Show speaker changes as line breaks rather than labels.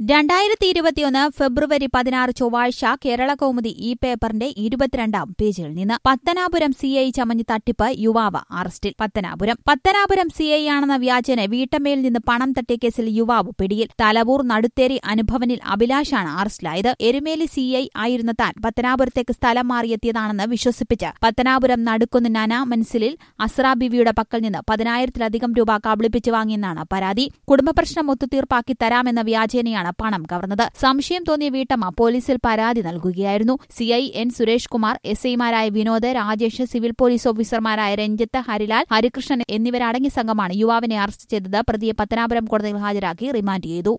രണ്ടായിരത്തി ഇരുപത്തിയൊന്ന് ഫെബ്രുവരി പതിനാറ് ചൊവ്വാഴ്ച കേരള കൗമുദി ഈ പേപ്പറിന്റെ ഇരുപത്തിരണ്ടാം പേജിൽ നിന്ന് പത്തനാപുരം സി ഐ ചമഞ്ഞ് തട്ടിപ്പ് യുവാവ് അറസ്റ്റിൽ പത്തനാപുരം പത്തനാപുരം സി ഐ ആണെന്ന വ്യാജന വീട്ടമ്മയിൽ നിന്ന് പണം തട്ടിയ കേസിൽ യുവാവ് പിടിയിൽ തലവൂർ നടുത്തേരി അനുഭവനിൽ അഭിലാഷാണ് അറസ്റ്റിലായത് എരുമേലി സി ഐ ആയിരുന്ന താൻ പത്തനാപുരത്തേക്ക് സ്ഥലം മാറിയെത്തിയതാണെന്ന് വിശ്വസിപ്പിച്ച് പത്തനാപുരം നടുക്കുന്ന് നന മൻസിലിൽ അസ്ര ബിവിയുടെ പക്കൽ നിന്ന് പതിനായിരത്തിലധികം രൂപ കബളിപ്പിച്ച് വാങ്ങിയെന്നാണ് പരാതി കുടുംബപ്രശ്നം ഒത്തുതീർപ്പാക്കി തരാമെന്ന വ്യാജേനയാണ് പണം കവർന്നത് സംശയം തോന്നിയ വീട്ടമ്മ പോലീസിൽ പരാതി നൽകുകയായിരുന്നു CI N Suresh Kumar S ഐമാരായ വിനോദ് രാജേഷ് സിവിൽ പോലീസ് ഓഫീസർമാരായ രഞ്ജിത്ത് ഹരിലാൽ ഹരികൃഷ്ണൻ എന്നിവരടങ്ങിയ സംഘമാണ് യുവാവിനെ അറസ്റ്റ് ചെയ്തത് പ്രതിയെ പത്തനാപുരം കോടതിയിൽ ഹാജരാക്കി റിമാൻഡ് ചെയ്തു